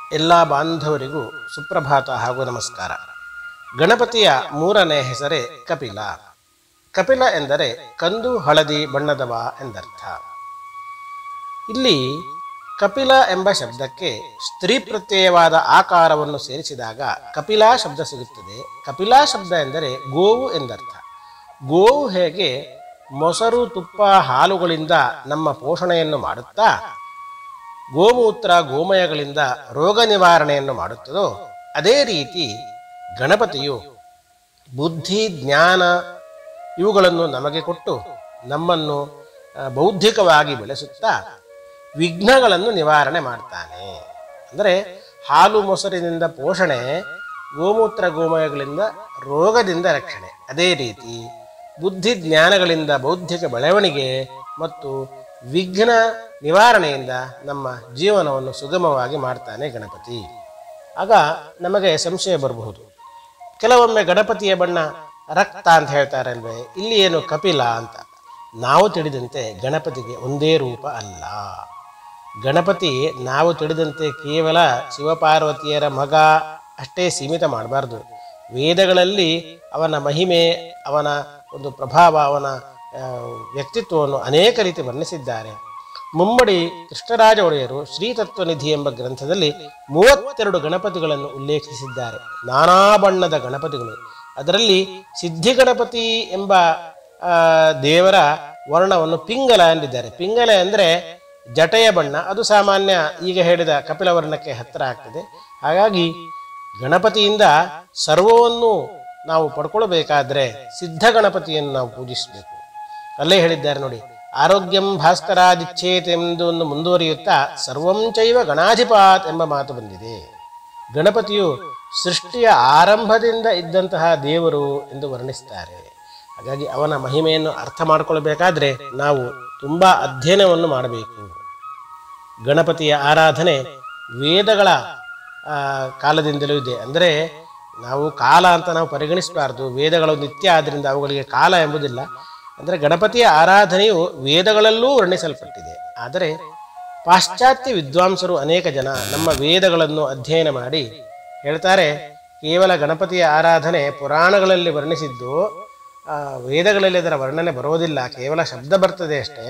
ಎಲ್ಲ ಬಾಂಧವರಿಗೂ ಸುಪ್ರಭಾತ ಹಾಗೂ ನಮಸ್ಕಾರ ಗಣಪತಿಯ ಮೂರನೇ ಹೆಸರೇ ಕಪಿಲ ಕಪಿಲ ಎಂದರೆ ಕಂದು ಹಳದಿ ಬಣ್ಣದವ ಎಂದರ್ಥ ಇಲ್ಲಿ ಕಪಿಲ ಎಂಬ ಶಬ್ದಕ್ಕೆ ಸ್ತ್ರೀ ಪ್ರತ್ಯಯವಾದ ಆಕಾರವನ್ನು ಸೇರಿಸಿದಾಗ ಕಪಿಲಾ ಶಬ್ದ ಸಿಗುತ್ತದೆ ಕಪಿಲಾ ಶಬ್ದ ಎಂದರೆ ಗೋವು ಎಂದರ್ಥ ಗೋವು ಹೇಗೆ ಮೊಸರು ತುಪ್ಪ ಹಾಲುಗಳಿಂದ ನಮ್ಮ ಪೋಷಣೆಯನ್ನು ಮಾಡುತ್ತಾ ಗೋಮೂತ್ರ ಗೋಮಯಗಳಿಂದ ರೋಗ ನಿವಾರಣೆಯನ್ನು ಮಾಡುತ್ತದೋ ಅದೇ ರೀತಿ ಗಣಪತಿಯು ಬುದ್ಧಿ ಜ್ಞಾನ ಇವುಗಳನ್ನು ನಮಗೆ ಕೊಟ್ಟು ನಮ್ಮನ್ನು ಆ, ಬೌದ್ಧಿಕವಾಗಿ ಬೆಳೆಸುತ್ತಾ ವಿಘ್ನಗಳನ್ನು ನಿವಾರಣೆ ಮಾಡ್ತಾನೆ ಅಂದರೆ ಹಾಲು ಮೊಸರಿನಿಂದ ಪೋಷಣೆ ಗೋಮೂತ್ರ ಗೋಮಯಗಳಿಂದ ರೋಗದಿಂದ ರಕ್ಷಣೆ ಅದೇ ರೀತಿ ಬುದ್ಧಿ ಜ್ಞಾನಗಳಿಂದ ಬೌದ್ಧಿಕ ಬೆಳವಣಿಗೆ ಮತ್ತು ವಿಘ್ನ ನಿವಾರಣೆಯಿಂದ ನಮ್ಮ ಜೀವನವನ್ನು ಸುಗಮವಾಗಿ ಮಾಡ್ತಾನೆ ಗಣಪತಿ ಆಗ ನಮಗೆ ಸಂಶಯ ಬರಬಹುದು ಕೆಲವೊಮ್ಮೆ ಗಣಪತಿಯ ಬಣ್ಣ ರಕ್ತ ಅಂತ ಹೇಳ್ತಾರೆ ಅಲ್ವೇ ಇಲ್ಲಿ ಏನು ಕಪಿಲ ಅಂತ ನಾವು ತಿಳಿದಂತೆ ಗಣಪತಿಗೆ ಒಂದೇ ರೂಪ ಅಲ್ಲ ಗಣಪತಿ ನಾವು ತಿಳಿದಂತೆ ಕೇವಲ ಶಿವಪಾರ್ವತಿಯರ ಮಗ ಅಷ್ಟೇ ಸೀಮಿತ ಮಾಡಬಾರ್ದು ವೇದಗಳಲ್ಲಿ ಅವನ ಮಹಿಮೆ ಅವನ ಒಂದು ಪ್ರಭಾವ ಅವನ ಆ, ವ್ಯಕ್ತಿತ್ವವನ್ನು ಅನೇಕ ರೀತಿ ವರ್ಣಿಸಿದ್ದಾರೆ ಮುಮ್ಮಡಿ ಕೃಷ್ಣರಾಜ ಒಡೆಯರು ಶ್ರೀತತ್ವನಿಧಿ ಎಂಬ ಗ್ರಂಥದಲ್ಲಿ ಮೂವತ್ತೆರಡು ಗಣಪತಿಗಳನ್ನು ಉಲ್ಲೇಖಿಸಿದ್ದಾರೆ ನಾನಾ ಬಣ್ಣದ ಗಣಪತಿಗಳು ಅದರಲ್ಲಿ ಸಿದ್ಧಿ ಗಣಪತಿ ಎಂಬ ಆ, ದೇವರ ವರ್ಣವನ್ನು ಪಿಂಗಲ ಎಂದಿದ್ದಾರೆ ಪಿಂಗಲ ಅಂದರೆ ಜಟೆಯ ಬಣ್ಣ ಅದು ಸಾಮಾನ್ಯ ಈಗ ಹೇಳಿದ ಕಪಿಲ ವರ್ಣಕ್ಕೆ ಹತ್ತಿರ ಆಗ್ತದೆ ಹಾಗಾಗಿ ಗಣಪತಿಯಿಂದ ಸರ್ವವನ್ನು ನಾವು ಪಡ್ಕೊಳ್ಬೇಕಾದ್ರೆ ಸಿದ್ಧ ಗಣಪತಿಯನ್ನು ನಾವು ಪೂಜಿಸಬೇಕು ಅಲ್ಲೇ ಹೇಳಿದ್ದಾರೆ ನೋಡಿ ಆರೋಗ್ಯಂ ಭಾಸ್ಕರಾದಿಚ್ಛೇತ್ ಎಂದು ಒಂದು ಮುಂದುವರಿಯುತ್ತಾ ಸರ್ವಂ ಚೈವ ಗಣಾಧಿಪಾತ್ ಎಂಬ ಮಾತು ಬಂದಿದೆ ಗಣಪತಿಯು ಸೃಷ್ಟಿಯ ಆರಂಭದಿಂದ ಇದ್ದಂತಹ ದೇವರು ಎಂದು ವರ್ಣಿಸ್ತಾರೆ ಹಾಗಾಗಿ ಅವನ ಮಹಿಮೆಯನ್ನು ಅರ್ಥ ಮಾಡಿಕೊಳ್ಬೇಕಾದ್ರೆ ನಾವು ತುಂಬಾ ಅಧ್ಯಯನವನ್ನು ಮಾಡಬೇಕು ಗಣಪತಿಯ ಆರಾಧನೆ ವೇದಗಳ ಆ, ಕಾಲದಿಂದಲೂ ಇದೆ ಅಂದರೆ ನಾವು ಕಾಲ ಅಂತ ನಾವು ಪರಿಗಣಿಸಬಾರ್ದು ವೇದಗಳು ನಿತ್ಯ ಆದ್ದರಿಂದ ಅವುಗಳಿಗೆ ಕಾಲ ಎಂಬುದಿಲ್ಲ ಅಂದರೆ ಗಣಪತಿಯ ಆರಾಧನೆಯು ವೇದಗಳಲ್ಲೂ ವರ್ಣಿಸಲ್ಪಟ್ಟಿದೆ ಆದರೆ ಪಾಶ್ಚಾತ್ಯ ವಿದ್ವಾಂಸರು ಅನೇಕ ಜನ ನಮ್ಮ ವೇದಗಳನ್ನು ಅಧ್ಯಯನ ಮಾಡಿ ಹೇಳ್ತಾರೆ ಕೇವಲ ಗಣಪತಿಯ ಆರಾಧನೆ ಪುರಾಣಗಳಲ್ಲಿ ವರ್ಣಿಸಿದ್ದು ಆ, ವೇದಗಳಲ್ಲಿ ಅದರ ವರ್ಣನೆ ಬರೋದಿಲ್ಲ ಕೇವಲ ಶಬ್ದ ಬರ್ತದೆ ಅಷ್ಟೇ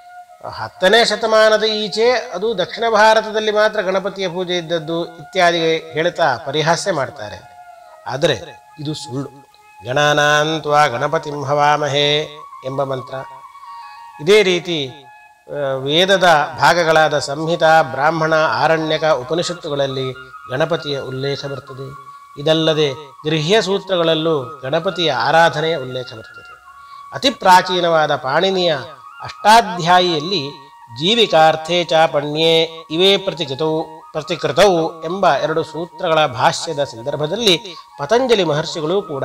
ಹತ್ತನೇ ಶತಮಾನದ ಈಚೆ ಅದು ದಕ್ಷಿಣ ಭಾರತದಲ್ಲಿ ಮಾತ್ರ ಗಣಪತಿಯ ಪೂಜೆ ಇದ್ದದ್ದು ಇತ್ಯಾದಿ ಹೇಳ್ತಾ ಪರಿಹಾಸ್ಯ ಮಾಡ್ತಾರೆ ಆದರೆ ಇದು ಸುಳ್ಳು ಗಣಾನಾಂತ್ವಾ ಗಣಪತಿಂ ಹವಾಮಹೇ ಎಂಬ ಮಂತ್ರ ಇದೇ ರೀತಿ ಆ, ವೇದದ ಭಾಗಗಳಾದ ಸಂಹಿತ ಬ್ರಾಹ್ಮಣ ಆರಣ್ಯಕ ಉಪನಿಷತ್ತುಗಳಲ್ಲಿ ಗಣಪತಿಯ ಉಲ್ಲೇಖ ಬರ್ತದೆ ಇದಲ್ಲದೆ ಗೃಹ್ಯ ಸೂತ್ರಗಳಲ್ಲೂ ಗಣಪತಿಯ ಆರಾಧನೆಯ ಉಲ್ಲೇಖ ಬರ್ತದೆ ಅತಿ ಪ್ರಾಚೀನವಾದ ಪಾಣಿನಿಯ ಅಷ್ಟಾಧ್ಯಾಯಿಯಲ್ಲಿ ಜೀವಿಕಾರ್ಥೇ ಚ ಪಣ್ಯೇ ಇವೇ ಪ್ರತಿಕೃತವು ಪ್ರತಿಕೃತವು ಎಂಬ ಎರಡು ಸೂತ್ರಗಳ ಭಾಷ್ಯದ ಸಂದರ್ಭದಲ್ಲಿ ಪತಂಜಲಿ ಮಹರ್ಷಿಗಳು ಕೂಡ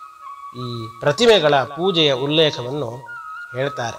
ಈ ಪ್ರತಿಮೆಗಳ ಪೂಜೆಯ ಉಲ್ಲೇಖವನ್ನು ಹೇಳ್ತಾರೆ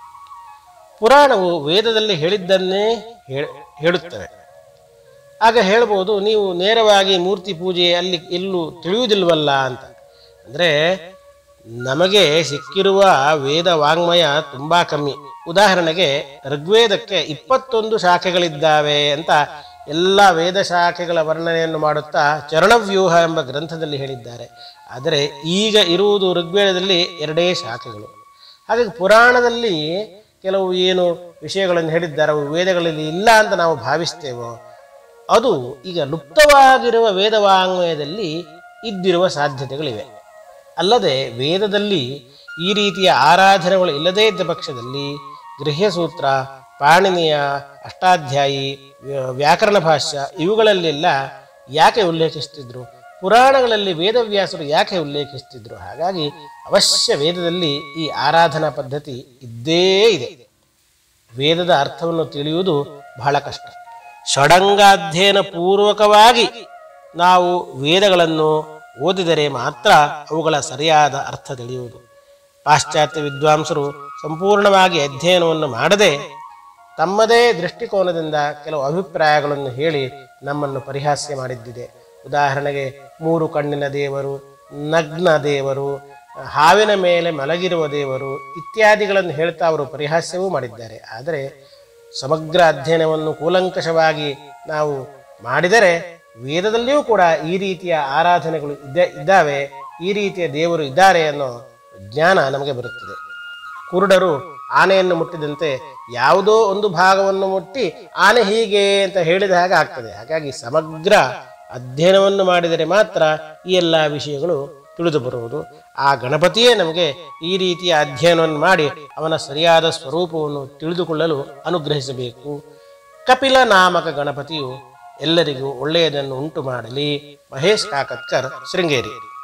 ಪುರಾಣವು ವೇದದಲ್ಲಿ ಹೇಳಿದ್ದನ್ನೇ ಹೇಳ್- ಹೇಳುತ್ತವೆ ಆಗ ಹೇಳ್ಬೋದು ನೀವು ನೇರವಾಗಿ ಮೂರ್ತಿ ಪೂಜೆ ಅಲ್ಲಿ ಎಲ್ಲೂ ತಿಳಿಯುವುದಿಲ್ವಲ್ಲ ಅಂತ ಅಂದರೆ ನಮಗೆ ಸಿಕ್ಕಿರುವ ವೇದ ವಾಂಗ್ಮಯ ತುಂಬಾ ಕಮ್ಮಿ ಉದಾಹರಣೆಗೆ ಋಗ್ವೇದಕ್ಕೆ ಇಪ್ಪತ್ತೊಂದು ಶಾಖೆಗಳಿದ್ದಾವೆ ಅಂತ ಎಲ್ಲ ವೇದ ಶಾಖೆಗಳ ವರ್ಣನೆಯನ್ನು ಮಾಡುತ್ತಾ ಚರಣವ್ಯೂಹ ಎಂಬ ಗ್ರಂಥದಲ್ಲಿ ಹೇಳಿದ್ದಾರೆ ಆದರೆ ಈಗ ಇರುವುದು ಋಗ್ವೇದದಲ್ಲಿ ಎರಡೇ ಶಾಖೆಗಳು ಹಾಗಾಗಿ ಪುರಾಣದಲ್ಲಿ ಕೆಲವು ಏನು ವಿಷಯಗಳನ್ನು ಹೇಳಿದ್ದಾರೆ ಅವು ವೇದಗಳಲ್ಲಿ ಇಲ್ಲ ಅಂತ ನಾವು ಭಾವಿಸ್ತೇವೋ ಅದು ಈಗ ಲುಪ್ತವಾಗಿರುವ ವೇದವಾಂಗ್ಮಯದಲ್ಲಿ ಇದ್ದಿರುವ ಸಾಧ್ಯತೆಗಳಿವೆ ಅಲ್ಲದೆ ವೇದದಲ್ಲಿ ಈ ರೀತಿಯ ಆರಾಧನೆಗಳು ಇಲ್ಲದೇ ಇದ್ದ ಪಕ್ಷದಲ್ಲಿ ಗೃಹ್ಯ ಸೂತ್ರ ಪಾಣಿನಿಯ ಅಷ್ಟಾಧ್ಯಾಯಿ ವ್ಯ- ವ್ಯಾಕರಣ ಭಾಷ್ಯ ಇವುಗಳಲ್ಲೆಲ್ಲ ಯಾಕೆ ಉಲ್ಲೇಖಿಸ್ತಿದ್ರು ಪುರಾಣಗಳಲ್ಲಿ ವೇದವ್ಯಾಸರು ಯಾಕೆ ಉಲ್ಲೇಖಿಸ್ತಿದ್ರು ಹಾಗಾಗಿ ಅವಶ್ಯ ವೇದದಲ್ಲಿ ಈ ಆರಾಧನಾ ಪದ್ಧತಿ ಇದ್ದೇ ಇದೆ ವೇದದ ಅರ್ಥವನ್ನು ತಿಳಿಯುವುದು ಬಹಳ ಕಷ್ಟ ಷಡಂಗಾಧ್ಯಯನ ಪೂರ್ವಕವಾಗಿ ನಾವು ವೇದಗಳನ್ನು ಓದಿದರೆ ಮಾತ್ರ ಅವುಗಳ ಸರಿಯಾದ ಅರ್ಥ ತಿಳಿಯುವುದು ಪಾಶ್ಚಾತ್ಯ ವಿದ್ವಾಂಸರು ಸಂಪೂರ್ಣವಾಗಿ ಅಧ್ಯಯನವನ್ನು ಮಾಡದೆ ತಮ್ಮದೇ ದೃಷ್ಟಿಕೋನದಿಂದ ಕೆಲವು ಅಭಿಪ್ರಾಯಗಳನ್ನು ಹೇಳಿ ನಮ್ಮನ್ನು ಪರಿಹಾಸ್ಯ ಮಾಡಿದ್ದಿದೆ ಉದಾಹರಣೆಗೆ ಮೂರು ಕಣ್ಣಿನ ದೇವರು ನಗ್ನ ದೇವರು ಹಾವಿನ ಮೇಲೆ ಮಲಗಿರುವ ದೇವರು ಇತ್ಯಾದಿಗಳನ್ನು ಹೇಳ್ತಾ ಅವರು ಪರಿಹಾಸ್ಯವೂ ಮಾಡಿದ್ದಾರೆ ಆದರೆ ಸಮಗ್ರ ಅಧ್ಯಯನವನ್ನು ಕೂಲಂಕಷವಾಗಿ ನಾವು ಮಾಡಿದರೆ ವೇದದಲ್ಲಿಯೂ ಕೂಡ ಈ ರೀತಿಯ ಆರಾಧನೆಗಳು ಇದ್ದ ಇದ್ದಾವೆ ಈ ರೀತಿಯ ದೇವರು ಇದ್ದಾರೆ ಅನ್ನೋ ಜ್ಞಾನ ನಮಗೆ ಬರುತ್ತದೆ ಕುರುಡರು ಆನೆಯನ್ನು ಮುಟ್ಟಿದಂತೆ ಯಾವುದೋ ಒಂದು ಭಾಗವನ್ನು ಮುಟ್ಟಿ ಆನೆ ಹೀಗೆ ಅಂತ ಹೇಳಿದ ಹಾಗೆ ಆಗ್ತದೆ ಹಾಗಾಗಿ ಸಮಗ್ರ ಅಧ್ಯಯನವನ್ನು ಮಾಡಿದರೆ ಮಾತ್ರ ಈ ಎಲ್ಲ ವಿಷಯಗಳು ತಿಳಿದು ಬರುವುದು ಆ ಗಣಪತಿಯೇ ನಮಗೆ ಈ ರೀತಿಯ ಅಧ್ಯಯನವನ್ನು ಮಾಡಿ ಅವನ ಸರಿಯಾದ ಸ್ವರೂಪವನ್ನು ತಿಳಿದುಕೊಳ್ಳಲು ಅನುಗ್ರಹಿಸಬೇಕು ಕಪಿಲ ನಾಮಕ ಗಣಪತಿಯು ಎಲ್ಲರಿಗೂ ಒಳ್ಳೆಯದನ್ನು ಉಂಟು ಮಾಡಲಿ ಮಹೇಶ್ ಕಾಕತ್ಕರ್ ಶೃಂಗೇರಿ